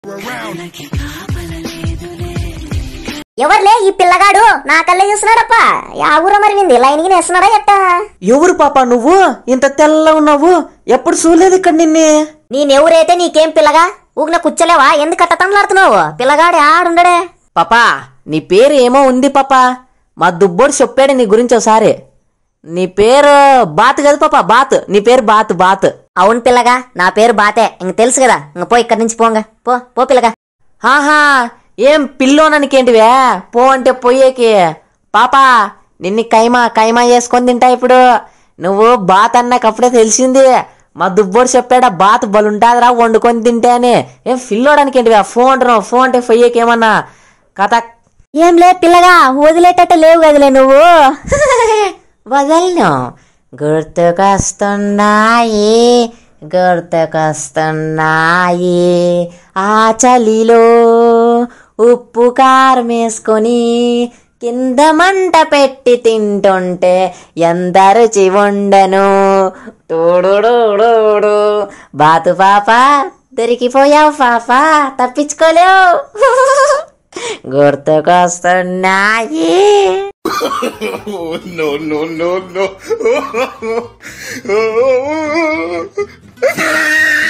ఎవర్లే ఈ పిల్లగాడు నా కళ్ళే చూస్తున్నాడప్ప యా ఊర మరి వింది లైన్ కి వేస్తున్నాడా ఎట్టా ఎవరు పాప నువ్వు ఇంత తెల్ల ఉన్నావు ఎప్పుడు చూడలేదు ఇక్కడ నిన్నే నేనెవరైతే నీకేం పిల్లగా ఊగిన కూర్చోలేవా ఎందుకు అట్ట తనలాడుతున్నావు పిల్లగాడు ఆడుండడే పాపా నీ పేరు ఏమో ఉంది పాపా మా దుబ్బోడు చెప్పాడు నీ గురించి ఒకసారి నీ పేరు బాత్ కదా పాపా బాత్ నీ పేరు బాత్ బాత్ అవును పిల్లగా నా పేరు బాతే ఇంక తెలుసు కదా ఇంక పో ఇక్కడి నుంచి పోంగ పో పో పిల్లగా ఆహా ఏం పిల్లోననికేంటివే పో అంటే పోయేకి పాపా నిన్ను కైమా కైమా చేసుకొని తింటా ఇప్పుడు నువ్వు బాత్ అన్నాక అప్పుడే తెలిసింది మా దుబ్బోడు చెప్పాడా బాత్ బలుంటాదిరా వండుకొని తింటే అని ఏం పిల్లోడానికేంటివే ఫోన్ అంటున్నావు ఫోన్ అంటే పోయేకి ఏమన్నా కథ ఏం లే పిల్లగా వదిలేటట్టు లేవు కదలే నువ్వు వదలను గుర్తుకొస్తున్నాయి గుర్తుకొస్తున్నాయి ఆ చలిలో ఉప్పు కారం వేసుకొని కింద మంట పెట్టి తింటుంటే ఎంత రుచి ఉండను టూడుడుడుడు బాతు పాప దొరికిపోయావు పాప తప్పించుకోలేవు గుర్తుకొస్తున్నాయి Oh, no, no, no, no.